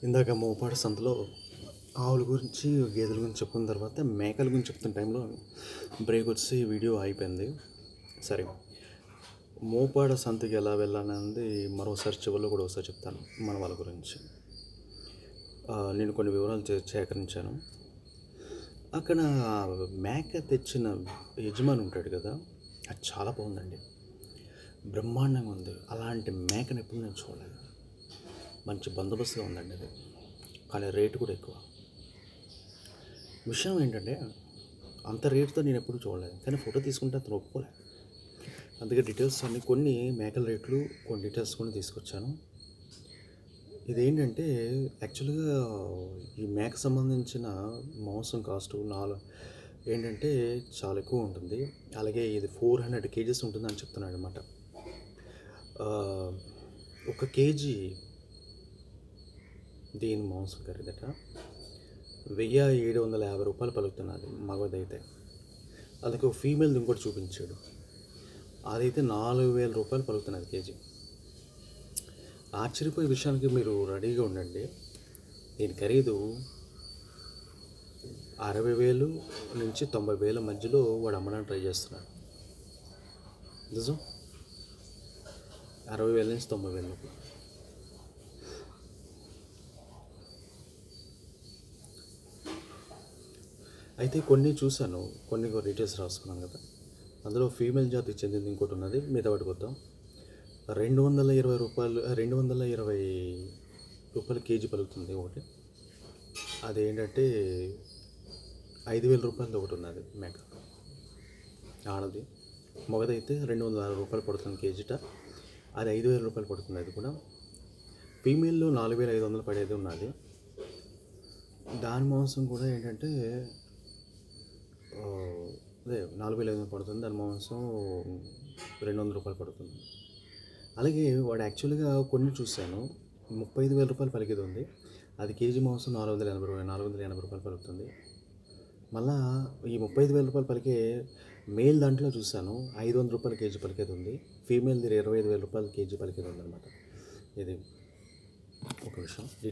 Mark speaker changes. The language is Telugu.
Speaker 1: ఇందాక మోపాడు సంతలో ఆవుల గురించి గేదెల గురించి చెప్పుకున్న తర్వాత మేకల గురించి చెప్తున్న టైంలో బ్రేక్ వచ్చి వీడియో అయిపోయింది సరే మోపాడ సంతకి ఎలా వెళ్ళాలన్నది మరోసారి చివరిలో కూడా ఒకసారి చెప్తాను మన వాళ్ళ గురించి ఆ, నేను కొన్ని వివరాలు చే- సేకరించాను అక్కడ మేక తెచ్చిన యజమాని ఉంటాడు కదా అది చాలా బాగుందండి బ్రహ్మాండంగా ఉంది అలాంటి మేకను ఎప్పుడు నేను చూడలేదు మంచి బందోబస్తుగా ఉందండి అది కానీ రేటు కూడా ఎక్కువ విషయం ఏంటంటే అంత రేటుతో నేను ఎప్పుడు చూడలేదు కానీ ఫోటో తీసుకుంటే అతను ఒప్పుకోలేదు అందుకే డీటెయిల్స్ అన్ని కొన్ని మేకల రేట్లు కొన్ని డీటెయిల్స్ కూడా తీసుకొచ్చాను ఇదేంటంటే యాక్చువల్గా ఈ మేక సంబంధించిన మాంసం కాస్ట్ నాలుగు ఏంటంటే చాలా ఎక్కువ ఉంటుంది అలాగే ఇది ఫోర్ హండ్రెడ్ కేజీస్ ఉంటుందని చెప్తున్నాడు అనమాట ఒక కేజీ దీని మాంసం ఖరీదట వెయ్యి ఏడు వందల యాభై రూపాయలు పలుకుతున్నది మగదైతే అలాగే ఒక ఫీమేల్ ఇంకోటి చూపించాడు అదైతే నాలుగు వేల రూపాయలు పలుకుతున్నది కేజీ ఆశ్చర్యపోయే విషయానికి మీరు రెడీగా ఉండండి దీని ఖరీదు అరవై వేలు నుంచి తొంభై వేల మధ్యలో వాడు అమ్మడానికి ట్రై చేస్తున్నాడు నిజం అరవై వేల నుంచి తొంభై వేల లోపు అయితే కొన్ని చూశాను కొన్ని డీటెయిల్స్ రాసుకున్నాను కదా అందులో ఫీమేల్ జాతికి చెందింది ఇంకోటి ఉన్నది మీద వాటికి వద్దాం రెండు వందల ఇరవై రూపాయలు రెండు వందల ఇరవై రూపాయలు కేజీ పలుకుతుంది ఒకటి అదేంటంటే ఐదు వేల రూపాయలది ఒకటి ఉన్నది మేక ఆడది మగదైతే రెండు వందల అరవై రూపాయలు పడుతుంది కేజీట అది ఐదు వేల రూపాయలు పడుతుంది అది కూడా ఫీమేల్లో నాలుగు వేల ఐదు వందలు పడేది ఉన్నది దాని మాంసం కూడా ఏంటంటే ఆ, అదే నాలుగు వేల ఐదు వందలు పడుతుంది దాని మాంసం రెండు వందల రూపాయలు పడుతుంది అలాగే వాడు యాక్చువల్గా కొన్ని చూశాను ముప్పై ఐదు వేల రూపాయలు పలికేది ఉంది అది కేజీ మాంసం నాలుగు వందల ఎనభై రూపాయలు నాలుగు వందల ఎనభై రూపాయలు పలుకుతుంది మళ్ళా ఈ ముప్పై ఐదు వేల రూపాయలు పలికే మేల్ దాంట్లో చూశాను ఐదు వందల రూపాయలు కేజీ పలికేది ఉంది ఫీమేల్ది ఇరవై ఐదు వేల రూపాయలు కేజీ పలికేది ఉంది అనమాట ఇది ఒక విషయం